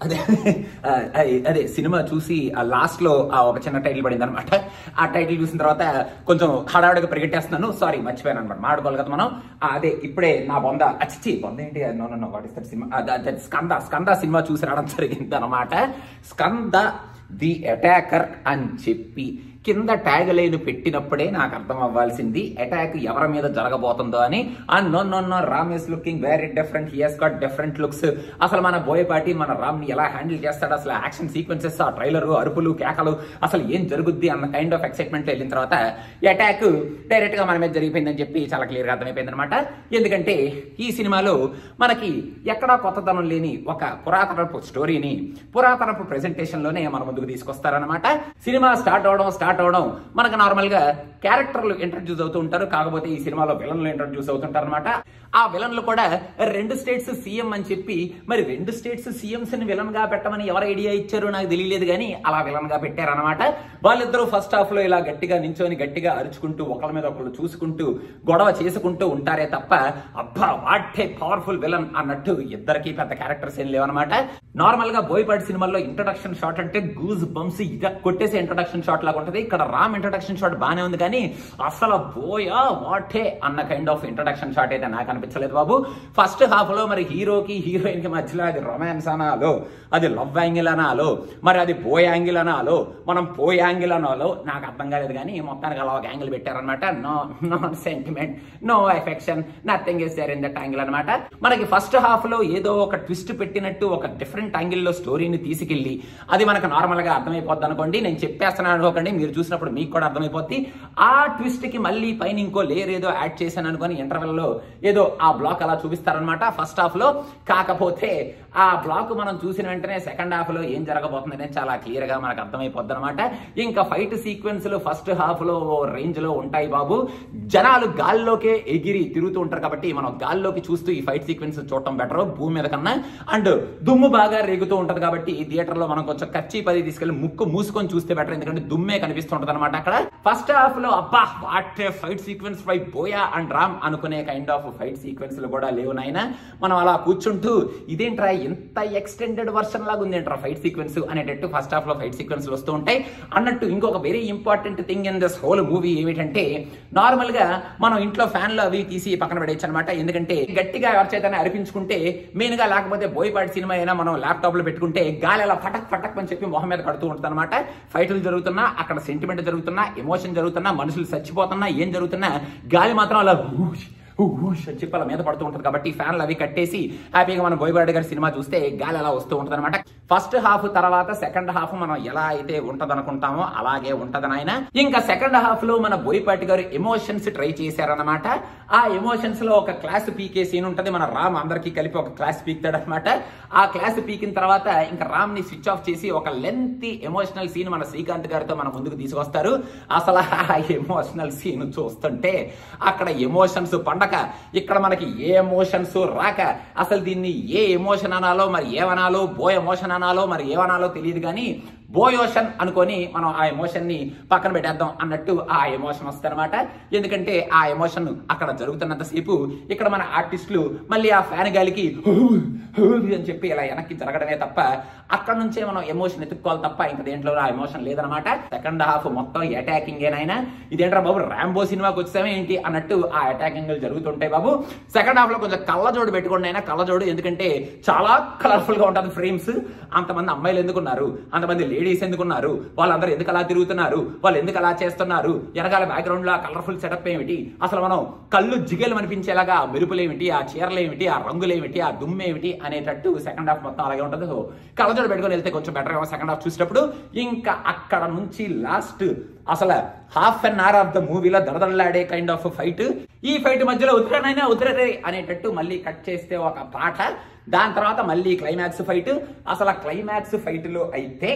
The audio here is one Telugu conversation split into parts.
అదే ఆ, అదే- అదే సినిమా చూసి ఆ లాస్ట్ లో ఆ ఒక చిన్న టైటిల్ పడింది అనమాట ఆ టైటిల్ చూసిన తర్వాత కొంచెం హడావుడిగా పరిగెట్టేస్తున్నాను సారీ మర్చిపోయాను అనమాట మాడుకోవాలి కదా మనం ఆ, అదే ఇప్పుడే నా బొంద అచ్చి బొంద ఏంటి no no what is that సినిమా ఆ, ద- దట్ స్కంద స్కంద సినిమా చూసి రావడం జరిగింది అనమాట స్కంద ది అటాకర్ అని చెప్పి కింద ట్యాగ్ లైన్ పెట్టినప్పుడే నాకు అర్థం అవ్వాల్సింది అటాక్ ఎవరి మీద జరగబోతుందో అని and no no no Ram is looking very different he's got different looks అసలు మన బోయపాటి మన రామ్ ని ఎలా హ్యాండిల్ చేస్తాడు అసలు యాక్షన్ సీక్వెన్సెస్ ఆ ట్రైలర్ అరుపులు కేకలు అసలు ఏం జరుగుద్ది అన్న కైండ్ ఆఫ్ ఎక్సైట్మెంట్ వెళ్ళిన తర్వాత అటాక్ డైరెక్ట్ గా మన మీద జరిగిపోయిందని చెప్పి చాలా క్లియర్ గా అర్థమైపోయింది అనమాట ఎందుకంటే ఈ సినిమాలో మనకి ఎక్కడా కొత్తదనం లేని ఒక పురాతనపు స్టోరీని పురాతనపు ప్రెజెంటేషన్ లోనే మన ముందుకు తీసుకొస్తారనమాట సినిమా స్టార్ట్ అవడం స్టార్ట్ అవడం మనకు నార్మల్ గా క్యారెక్టర్లు ఇంట్రడ్యూస్ అవుతూ ఉంటారు కాకపోతే ఈ సినిమాలో విలన్లు ఇంట్రడ్యూస్ అవుతుంటారు అనమాట ఆ విలన్లు కూడా రెండు స్టేట్స్ సీఎం అని చెప్పి మరి రెండు స్టేట్స్ సీఎంస్ ని విలన్ గా పెట్టమని ఎవరు ఐడియా ఇచ్చారో నాకు తెలియలేదు కానీ అలా విలన్ గా పెట్టారనమాట వాళ్ళిద్దరూ ఫస్ట్ హాఫ్ లో ఇలా గట్టిగా నించొని గట్టిగా అరుచుకుంటూ ఒకళ్ళ మీద ఒకళ్ళు చూసుకుంటూ గొడవ చేసుకుంటూ ఉంటారే తప్ప అబ్బా వాటే పవర్ఫుల్ విలన్ అన్నట్టు ఇద్దరికి పెద్ద క్యారెక్టర్స్ ఏం లేవన్నమాట నార్మల్ గా బోయపాటి సినిమాల్లో ఇంట్రడక్షన్ షాట్ అంటే గూజ్ బంప్స్ ఇక కొట్టేసే ఇంట్రడక్షన్ షాట్ లాగా ఉంటది ఇక్కడ రామ్ ఇంట్రడక్షన్ షాట్ బానే ఉంది కానీ అసలు బోయా వాటే అన్న కైండ్ ఆఫ్ ఇంట్రడక్షన్ షాట్ అయితే నాకు అనిపించలేదు బాబు ఫస్ట్ హాఫ్ లో మరి హీరోకి హీరోయిన్ కి మధ్యలో అది రొమాన్స్ అనాలో అది లవ్ యాంగిల్ అనాలో మరి అది బోయ్ యాంగిల్ అనాలో మనం పోయ్ యాంగిల్ అనాలో నాకు అర్థం కాలేదు కానీ మొత్తానికి అలా ఒక యాంగిల్ పెట్టారనమాట no no sentiment no affection nothing is there in that angle అనమాట మనకి ఫస్ట్ హాఫ్ లో ఏదో ఒక ట్విస్ట్ పెట్టినట్టు ఒక డిఫరెంట్ యాంగిల్ లో స్టోరీని తీసుకెళ్లి అది మనకు నార్మల్ గా అర్థమైపోద్ది అనుకోండి నేను చెప్పేస్తున్నాను అనుకోకండి మీరు చూసినప్పుడు మీకు కూడా అర్థమైపోద్ది ఆ ట్విస్ట్ కి మళ్ళీ పైన ఇంకో లేయర్ ఏదో యాడ్ చేశాను అనుకొని ఇంటర్వెల్ లో ఏదో ఆ బ్లాక్ అలా చూపిస్తారనమాట ఫస్ట్ హాఫ్ లో కాకపోతే ఆ బ్లాక్ మనం చూసిన వెంటనే సెకండ్ హాఫ్ లో ఏం జరగబోతుంది అనేది చాలా క్లియర్ గా మనకు అర్థమైపోద్ది అనమాట ఇంకా ఫైట్ సీక్వెన్స్ లు ఫస్ట్ హాఫ్ లో రేంజ్ లో ఉంటాయి బాబు జనాలు గాల్లోకే ఎగిరి తిరుగుతూ ఉంటారు కాబట్టి మనం గాల్లోకి చూస్తూ ఈ ఫైట్ సీక్వెన్స్ చూడటం బెటర్ భూమి మీద కన్నా అండ్ దుమ్ము బాగా రేగుతూ ఉంటది కాబట్టి ఈ థియేటర్ లో మనం కొంచెం కచ్చి పది తీసుకెళ్లి ముక్కు మూసుకొని చూస్తే బెటర్ ఎందుకంటే దుమ్మే కనిపిస్తుంటది అనమాట అక్కడ ఫస్ట్ హాఫ్ లో అబ్బా what fight sequence by Boya and Ram అనుకునే కైండ్ ఆఫ్ ఫైట్ సీక్వెన్స్ లు కూడా లేవు నాయన మనం అలా కూర్చుంటూ ఇదేంట్రా ఎంత ఎక్స్టెండెడ్ వర్షన్ లాగా ఉంది ఏంట్రా ఫైట్ సీక్వెన్స్ అనేటట్టు ఫస్ట్ హాఫ్ లో ఫైట్ సీక్వెన్స్ వస్తూ ఉంటాయి అన్నట్టు ఇంకొక very important thing in this whole movie ఏమిటంటే నార్మల్ గా మనం ఇంట్లో ఫ్యాన్లు అవి తీసి పక్కన పడేయచ్చు అనమాట ఎందుకంటే గట్టిగా ఎవరి చేతనే అరిపించుకుంటే మెయిన్ గా లేకపోతే బోయపాటి సినిమా అయినా మనం ల్యాప్టాప్ లో పెట్టుకుంటే గాలి అలా ఫటక్ ఫటక్ అని చెప్పి మొహం మీద కడుతూ ఉంటుంది అనమాట ఫైట్లు జరుగుతున్నా అక్కడ సెంటిమెంట్ జరుగుతున్నా ఎమోషన్ జరుగుతున్నా మనుషులు చచ్చిపోతున్నా ఏం జరుగుతున్నా గాలి మాత్రం అలా ఊష్ ఊష్ అని చెప్పి అలా మీద పడుతూ ఉంటుంది కాబట్టి ఫ్యాన్లు అవి కట్టేసి హ్యాపీగా మనం బోయపాటి గారి సినిమా చూస్తే గాలి అలా వస్తూ ఉంటుంది అనమాట ఫస్ట్ హాఫ్ తర్వాత సెకండ్ హాఫ్ మనం ఎలా అయితే ఉంటది అనుకుంటామో అలాగే ఉంటది నాయన ఇంకా సెకండ్ హాఫ్ లో మన బోయపాటి గారు ఎమోషన్స్ ట్రై చేశారనమాట ఆ ఎమోషన్స్ లో ఒక క్లాస్ పీకే సీన్ ఉంటది మన రామ్ అందరికి కలిపి ఒక క్లాస్ పీకుతాడు అనమాట ఆ క్లాస్ పీకిన తర్వాత ఇంకా రామ్ ని స్విచ్ ఆఫ్ చేసి ఒక లెంత్ ఎమోషనల్ సీన్ మన శ్రీకాంత్ గారితో మన ముందుకు తీసుకొస్తారు అసలు ఆ ఎమోషనల్ సీన్ చూస్తుంటే అక్కడ ఎమోషన్స్ పండగ ఇక్కడ మనకి ఏ ఎమోషన్స్ రాక అసలు దీన్ని ఏ ఎమోషన్ అనాలో మరి ఏమనాలో బో ఎమోషన్ అనాలో మరి ఏమనాలో తెలియదు కానీ బోయోషన్ అనుకొని మనం ఆ ఎమోషన్ ని పక్కన పెట్టేద్దాం అన్నట్టు ఆ ఎమోషన్ వస్తారనమాట ఎందుకంటే ఆ ఎమోషన్ అక్కడ జరుగుతున్నంత సేపు ఇక్కడ మన ఆర్టిస్టులు మళ్ళీ ఆ ఫ్యాన్ గాలికి "హూ, హూ" అని చెప్పి ఇలా వెనక్కి జరగడమే తప్ప అక్కడ నుంచే మనం ఎమోషన్ ఎత్తుక్కోవాలి తప్ప ఇంకా దేంట్లో ఆ ఎమోషన్ లేదనమాట సెకండ్ హాఫ్ మొత్తం అటాకింగ్ ఏనైనా ఇదేంట్రా బాబు రాంబో సినిమాకి వచ్చామే ఏంటి అన్నట్టు ఆ అటాకింగ్ జరుగుతుంటాయి బాబు సెకండ్ హాఫ్ లో కొంచెం కళ్ళజోడు పెట్టుకోండి అయినా కళ్ళజోడు ఎందుకంటే చాలా కలర్ఫుల్ గా ఉంటుంది ఫ్రేమ్స్ అంతమంది అమ్మాయిలు ఎందుకున్నారు అంతమంది లేడీస్ ఎందుకున్నారు వాళ్ళందరూ ఎందుకు అలా తిరుగుతున్నారు వాళ్ళు ఎందుకు అలా చేస్తున్నారు వెనకాల బ్యాక్గ్రౌండ్ లో కలర్ఫుల్ సెటప్ ఏమిటి అసలు మనం కళ్ళు జిగేలు అనిపించేలాగా ఆ మెరుపులు ఏమిటి ఆ చీరలు ఏమిటి ఆ రంగులు ఏమిటి ఆ దుమ్ము ఏమిటి అనేటట్టు సెకండ్ హాఫ్ మొత్తం అలాగే ఉంటుంది సో కళ్ళజోడు పెట్టుకొని వెళ్తే కొంచెం బెటర్ సెకండ్ హాఫ్ చూసేటప్పుడు ఇంకా అక్కడ నుంచి లాస్ట్ అసలు half an hour of the మూవీలో దడదడలాడే కైండ్ ఆఫ్ ఫైట్ ఈ ఫైట్ మధ్యలో ఉత్తరనైనా ఉత్తరే అనేటట్టు మళ్ళీ కట్ చేస్తే ఒక పాట దాని తర్వాత మళ్ళీ క్లైమాక్స్ ఫైట్ అసలు ఆ క్లైమాక్స్ ఫైట్ లో అయితే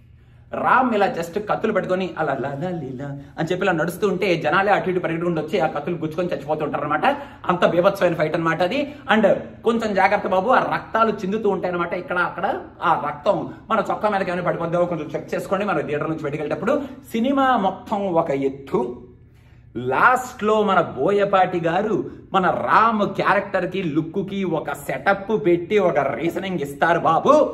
రామ్ ఇలా జస్ట్ కత్తులు పెట్టుకొని అలా లలా లీలా అని చెప్పి ఇలా నడుస్తూ ఉంటే జనాలే అటు ఇటు పరిగెట్టుకుంటూ వచ్చి ఆ కత్తులు గుచ్చుకొని చచ్చిపోతుంటారు అనమాట అంత బీభత్సమైన ఫైట్ అనమాట అది అండ్ కొంచెం జాగ్రత్త బాబు ఆ రక్తాలు చిందుతూ ఉంటాయి అనమాట ఇక్కడ అక్కడ ఆ రక్తం మన చొక్కా మీదకి ఏమైనా పడిపోద్దామో కొంచెం చెక్ చేసుకోండి మన థియేటర్ నుంచి బయటకు వెళ్ళేటప్పుడు సినిమా మొత్తం ఒక ఎత్తు లాస్ట్ లో మన బోయపాటి గారు మన రామ్ క్యారెక్టర్ కి లుక్ కి ఒక సెటప్ పెట్టి ఒక రీజనింగ్ ఇస్తారు బాబు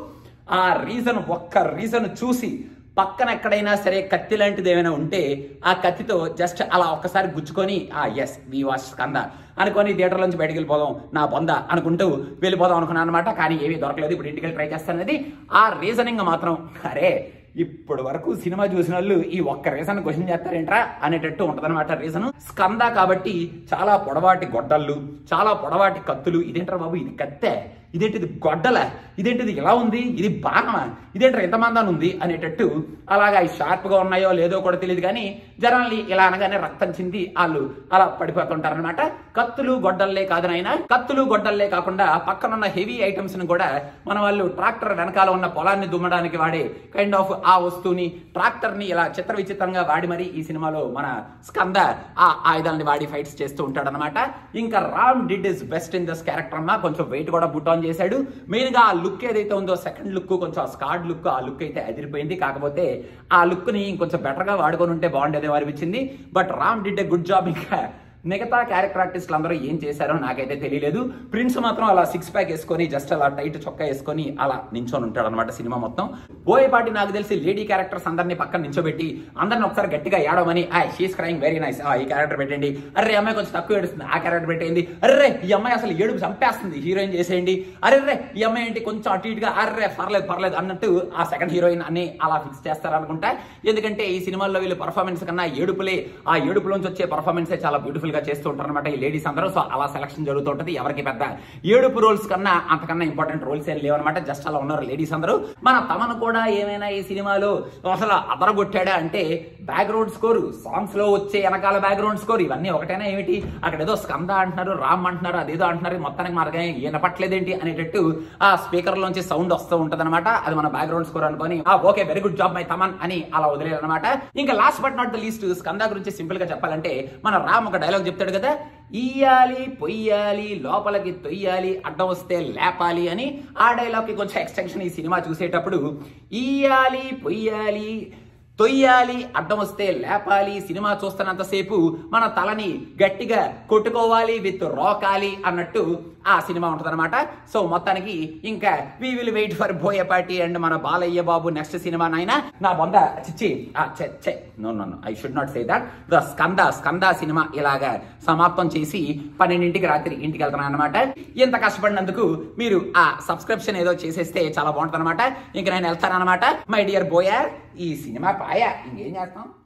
ఆ రీజన్ ఒక్క రీజన్ చూసి పక్కన ఎక్కడైనా సరే కత్తి లాంటిది ఏమైనా ఉంటే ఆ కత్తితో జస్ట్ అలా ఒక్కసారి గుచ్చుకొని ఆ ఎస్ వి వాచ్ స్కంద అనుకొని థియేటర్ నుంచి బయటికి వెళ్ళిపోదాం నా బొంద అనుకుంటూ వెళ్ళిపోదాం అనుకున్నాను అనమాట కానీ ఏమీ దొరకలేదు ఇప్పుడు ఇంటికి ట్రై చేస్తానది ఆ రీజనింగ్ మాత్రం అరే ఇప్పటి వరకు సినిమా చూసిన వాళ్ళు ఈ ఒక్క రీజన్ క్వశ్చన్ చేస్తారేంట్రా అనేటట్టు ఉంటదన్నమాట రీజన్ స్కంద కాబట్టి చాలా పొడవాటి గొడ్డళ్ళు చాలా పొడవాటి కత్తులు ఇదేంట్రా బాబు ఇది కత్తే ఇదేంటిది గొడ్డల ఇదేంటిది ఇలా ఉంది ఇది బాణమా ఇదేంట్రా ఎంత మందాన్ని ఉంది అనేటట్టు అలాగా అవి షార్ప్ గా ఉన్నాయో లేదో కూడా తెలియదు కానీ జనాల్ని ఇలా అనగానే రక్తం చింది వాళ్ళు అలా పడిపోతుంటారనమాట కత్తులు గొడ్డల్లే కాదు నాయన కత్తులు గొడ్డల్లే కాకుండా పక్కనున్న హెవీ ఐటమ్స్ ని కూడా మన వాళ్ళు ట్రాక్టర్ వెనకాల ఉన్న పొలాన్ని దుమ్మడానికి వాడే కైండ్ ఆఫ్ ఆ వస్తువుని ట్రాక్టర్ ని ఇలా చిత్ర విచిత్రంగా వాడి మరి ఈ సినిమాలో మన స్కంద ఆ ఆయుధాలని వాడి ఫైట్స్ చేస్తూ ఉంటాడనమాట ఇంకా Ram did his best in this character అమ్మా కొంచెం వెయిట్ కూడా బుట్ ఆన్ చేశాడు మెయిన్ గా ఆ లుక్ ఏదైతే ఉందో సెకండ్ లుక్ కొంచెం స్కాడ్ లుక్ ఆ లుక్ అయితే అదిరిపోయింది కాకపోతే ఆ లుక్ ని ఇంకొంచెం బెటర్ గా వాడుకొని ఉంటే బాగుండేది అనిపించింది but Ram did a good job ఇంకా మిగతా క్యారెక్టర్ ఆర్టిస్టులు అందరూ ఏం చేశారో నాకైతే తెలియలేదు ప్రిన్స్ మాత్రం అలా సిక్స్ ప్యాక్ వేసుకొని జస్ట్ అలా టైట్ చొక్కా వేసుకొని అలా నించొని ఉంటాడు అనమాట సినిమా మొత్తం బోయపాటి నాకు తెలిసి లేడీ క్యారెక్టర్స్ అందరినీ పక్కన నించోబెట్టి అందరిని ఒకసారి గట్టిగా ఏడవమని ఆ షీస్ క్రైంగ్ వెరీ నైస్ ఈ క్యారెక్టర్ పెట్టండి అరే ఈ అమ్మాయి కొంచెం తక్కువ ఏడుస్తుంది ఆ క్యారెక్టర్ పెట్టేయండి అర్రే ఈ అమ్మాయి అసలు ఏడుపు చంపేస్తుంది హీరోయిన్ చేసేయండి అరే రే ఈ అమ్మాయి ఏంటి కొంచెం అటు ఇటుగా అర్రే పర్లేదు పర్లేదు అన్నట్టు ఆ సెకండ్ హీరోయిన్ అని అలా ఫిక్స్ చేస్తారనుకుంటా ఎందుకంటే ఈ సినిమాల్లో వీళ్ళు పర్ఫార్మెన్స్ కన్నా ఏడుపులే ఆ ఏడుపులోంచి వచ్చే పర్ఫార్మెన్స్ చాలా బ్యూటిఫుల్ గా చేస్తూ ఉంటారు అనమాట ఈ లేడీస్ అందరూ సో అలా సెలక్షన్ జరుగుతూ ఉంటుంది ఎవరికి పెద్ద ఏడుపు రోల్స్ కన్నా అంతకన్నా ఇంపార్టెంట్ రోల్స్ ఏం లేవన్నమాట జస్ట్ అలా ఉన్నారు లేడీస్ అందరూ మన తమను కూడా ఏమైనా ఈ సినిమాలో అసలు అదరగొట్టాడా అంటే బ్యాక్గ్రౌండ్ స్కోర్ సాంగ్స్ లో వచ్చే వెనకాల బ్యాక్గ్రౌండ్ స్కోర్ ఇవన్నీ ఒకటేనా ఏమిటి అక్కడ ఏదో స్కంద అంటున్నారు రామ్ అంటున్నారు అదేదో అంటున్నారు మొత్తానికి మనకి వినపట్లేదేంటి అనేటట్టు ఆ స్పీకర్ లోంచి సౌండ్ వస్తూ ఉంటది అది మన బ్యాక్గ్రౌండ్ స్కోర్ అనుకొని okay very good job my Thaman అని అలా వదిలేదన్నమాట ఇంకా last but not the least Skanda గురించి సింపుల్ గా చెప్పాలంటే మన రామ్ ఒక డైలాగ్ చెప్తాడు కదా ఇయ్యాలి పొయ్యాలి లోపలికి తొయ్యాలి అడ్డం వస్తే లేపాలి అని ఆ డైలాగ్ కి కొంచెం ఎక్స్టెన్షన్ ఈ సినిమా చూసేటప్పుడు ఇయ్యాలి పొయ్యాలి తొయ్యాలి అడ్డం వస్తే లేపాలి సినిమా చూస్తున్నంతసేపు మన తలని గట్టిగా కొట్టుకోవాలి విత్ రోకాలి అన్నట్టు ఆ సినిమా ఉంటుందన్నమాట సో మొత్తానికి ఇంకా we will wait for Boyapati and మన బాలయ్య బాబు నెక్స్ట్ సినిమా నాయన నా బొంద చిచ్చి no no I should not say that the Skanda Skanda సినిమా ఇలాగా సమాప్తం చేసి పన్నెండింటికి రాత్రి ఇంటికి వెళ్తున్నాను అనమాట ఇంత కష్టపడినందుకు మీరు ఆ సబ్స్క్రిప్షన్ ఏదో చేసేస్తే చాలా బాగుంటుంది అనమాట ఇంకా నేను వెళ్తాను అనమాట మై డియర్ బోయర్ ఈ సినిమా పాయ ఇంకేం చేస్తాం